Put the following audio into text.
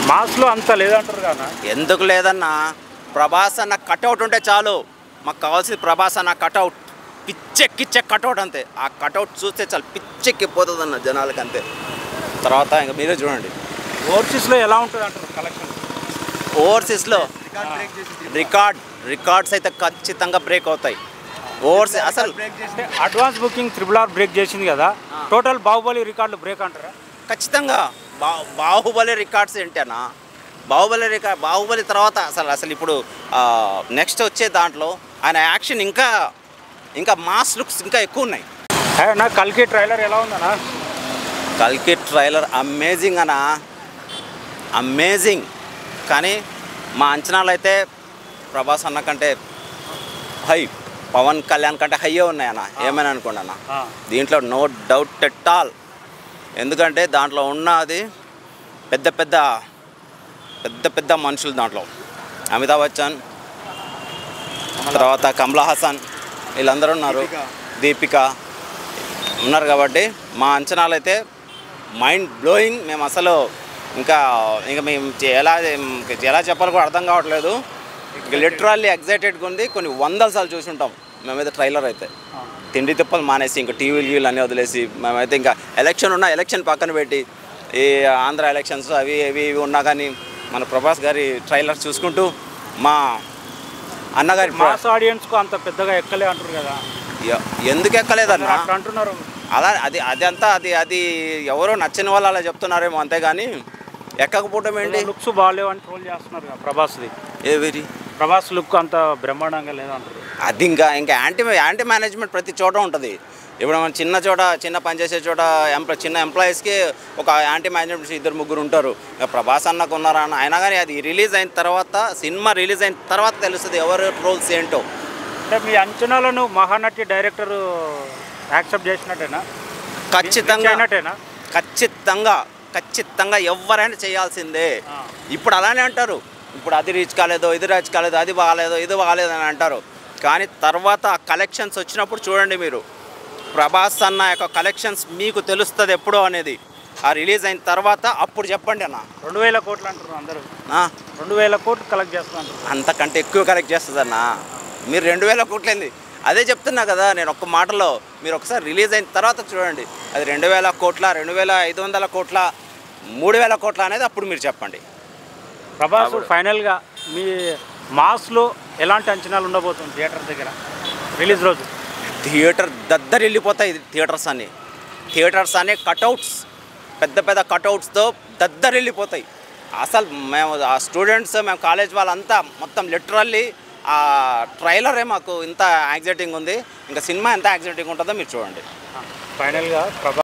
Maslow అంత లేదంటారు కదా ఎందుకు లేదన్నా ప్రభాస్ అన్న కటౌట్ ఉంటే చాలు మాకు కావాల్సింది ప్రభాస్ అన్న కటౌట్ పిచ్చెక్కిచ్చే కటౌట్ అంతే ఆ కటౌట్ చూస్తే చాలు పిచ్చెక్కిపోతుంది అన్న జనాలకి అంతే తర్వాత ఇంకా మీరే చూడండి ఓవర్సీస్లో ఎలా ఉంటుంది అంటారు కలెక్షన్ ఓవర్సీస్లో రికార్డ్ రికార్డ్స్ అయితే ఖచ్చితంగా బ్రేక్ అవుతాయి ఓవర్సీస్ అసలు అంటే advance booking triple R break చేసింది కదా టోటల్ బాహుబలి రికార్డులు బ్రేక్ అంటారా ఖచ్చితంగా బా బాహుబలి రికార్డ్స్ ఏంటన్నా బాహుబలి రికార్డ్ బాహుబలి తర్వాత అసలు అసలు ఇప్పుడు నెక్స్ట్ వచ్చే దాంట్లో ఆయన యాక్షన్ ఇంకా ఇంకా మాస్ లుక్స్ ఇంకా ఎక్కువ ఉన్నాయి హే, నా కల్కి ట్రైలర్ ఎలా ఉందన్నా కల్కి ట్రైలర్ అమేజింగ్ అనా అమేజింగ్ కానీ మా అంచనాలు అయితే ప్రభాస్ అన్న కంటే హై పవన్ కళ్యాణ్ కంటే హైయే ఉన్నాయి అన్న ఏమైనా అనుకోండి అన్న ఆ. దీంట్లో నో డౌట్ ఎట్ ఆల్ ఎందుకంటే దాంట్లో ఉన్నది పెద్ద పెద్ద పెద్ద పెద్ద మనుషులు దాంట్లో అమితాబ్ బచ్చన్ తర్వాత కమలా హాసన్ వీళ్ళందరూ ఉన్నారు దీపిక ఉన్నారు కాబట్టి మా అంచనాలు అయితే మైండ్ బ్లోయింగ్ మేము అసలు ఇంకా ఇంకా మేము చే- ఎలా ఎలా చెప్పాలో కూడా అర్థం కావట్లేదు ఇక లిటరల్లీ ఎగ్జైటెడ్గా ఉంది కొన్ని వందల సార్లు చూసి ఉంటాం మేమైతే ట్రైలర్ అయితే తిండి తిప్పలు మానేసి ఇంకా టీవీలు గీలు అన్నీ వదిలేసి మేమైతే ఇంకా ఎలక్షన్ ఉన్న ఎలక్షన్ పక్కన పెట్టి ఈ ఆంధ్ర ఎలక్షన్స్ అవి ఇవి ఇవి ఉన్నా కానీ మన ప్రభాస్ గారి ట్రైలర్ చూసుకుంటూ మా అన్నగారి ప్ర- మాస్ ఆడియన్స్కు అంత పెద్దగా ఎక్కలే అంటారు కదా ఎ- ఎందుకు ఎక్కలేదన్నా అట్లా అంటున్నారు అలా అది అది అంతా అది అది ఎవరో నచ్చని వాళ్ళు అలా చెప్తున్నారేమో అంతేగాని ఎక్కకపోవటం ఏంటి లుక్స్ బాగాలేవు అని ట్రోల్ చేస్తున్నారు కదా ప్రభాస్ది ఏవిరి ప్రభాస్ లుక్ అంత బ్రహ్మాండంగా లేదంటారు అది ఇంకా ఇంకా యాంటీ యాంటీ మేనేజ్మెంట్ ప్రతి చోట ఉంటుంది ఇప్పుడు మనం చిన్న చోట చిన్న పని చేసే చోట ఎంప్లాయ్ చిన్న ఎంప్లాయీస్కి ఒక యాంటీ మేనేజ్మెంట్ ఇద్దరు ముగ్గురు ఉంటారు ఇక ప్రభాస్ అన్నకు ఉన్నారా అన్న అయినా కానీ అది రిలీజ్ అయిన తర్వాత సినిమా రిలీజ్ అయిన తర్వాత తెలుస్తుంది ఎవరు రోల్స్ ఏంటో అంటే మీ అంచనాలను మహానటి డైరెక్టర్ యాక్సెప్ట్ చేసినట్టేనా ఖచ్చితంగా అయినట్టేనా ఖచ్చితంగా ఖచ్చితంగా ఎవరైనా చేయాల్సిందే ఆ. ఇప్పుడు అలానే అంటారు ఇప్పుడు అది రీచ్ కాలేదో ఇది రీచ్ కాలేదో అది బాగాలేదో ఇది బాగాలేదో అని అంటారు కానీ తర్వాత ఆ కలెక్షన్స్ వచ్చినప్పుడు చూడండి మీరు ప్రభాస్ అన్న యొక్క కలెక్షన్స్ మీకు తెలుస్తుంది ఎప్పుడో అనేది ఆ రిలీజ్ అయిన తర్వాత అప్పుడు చెప్పండి అన్న రెండు వేల కోట్లు అంటారు అందరూ ఆ, రెండు వేల కోట్లు కలెక్ట్ చేస్తున్నారు అంతకంటే ఎక్కువ కలెక్ట్ చేస్తుంది అన్న మీరు రెండు వేల కోట్లేంది అదే చెప్తున్నా కదా నేను ఒక్క మాటలో మీరు ఒకసారి రిలీజ్ అయిన తర్వాత చూడండి అది రెండు వేల కోట్ల రెండు వేల ఐదు వందల కోట్ల మూడు వేల కోట్ల అనేది అప్పుడు మీరు చెప్పండి ప్రభాస్ ఫైనల్గా మీ మాస్లో ఎలాంటి అంచనాలు ఉండబోతుంది థియేటర్ దగ్గర రిలీజ్ రోజు థియేటర్ దద్దరు వెళ్ళిపోతాయి థియేటర్స్ అన్ని థియేటర్స్ అనే కటౌట్స్ పెద్ద పెద్ద కటౌట్స్తో దద్దరు వెళ్ళిపోతాయి అసలు మేము ఆ స్టూడెంట్స్ మేము కాలేజ్ వాళ్ళంతా మొత్తం లిటరల్లీ ఆ ట్రైలరే మాకు ఇంత యాంగ్జైటింగ్ ఉంది ఇంకా సినిమా ఎంత యాంగ్జైటింగ్ ఉంటుందో మీరు చూడండి ఫైనల్గా ప్రభాస్